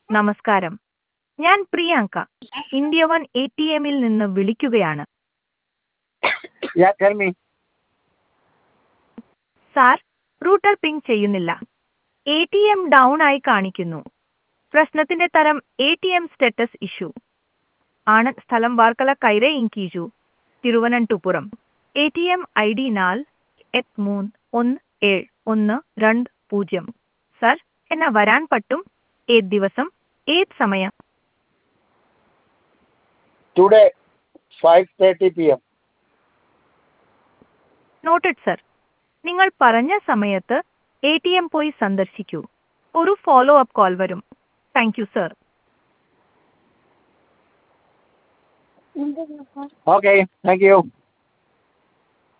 നമസ്കാരം ഞാൻ Priyanka India one A T എമ്മിൽ നിന്ന് വിളിക്കുകയാണ് Yeah, tell me. Sir router ping ചെയ്യുന്നില്ല എ ടി എം ഡൗൺ ആയി കാണിക്കുന്നു പ്രശ്നത്തിന്റെ തരം A T M status issue ആണ് സ്ഥലം വാർക്കല കൈരെ ഇൻകീജു Thiruvananthapuram A T M I D നാൽ എട്ട് മൂന്ന് ഒന്ന് ഏഴ് ഒന്ന് രണ്ട് പൂജ്യം സർ എന്നെ വരാൻ പറ്റും ഏത് ദിവസം ഏത് സമയം Today, 5.30 p.m. നോട്ടഡ് സർ നിങ്ങൾ പറഞ്ഞ സമയത്ത് എ ടി എം പോയി സന്ദർശിക്കൂ ഒരു ഫോളോ അപ്പ് കോൾ വരും thank you sir Okay, thank you.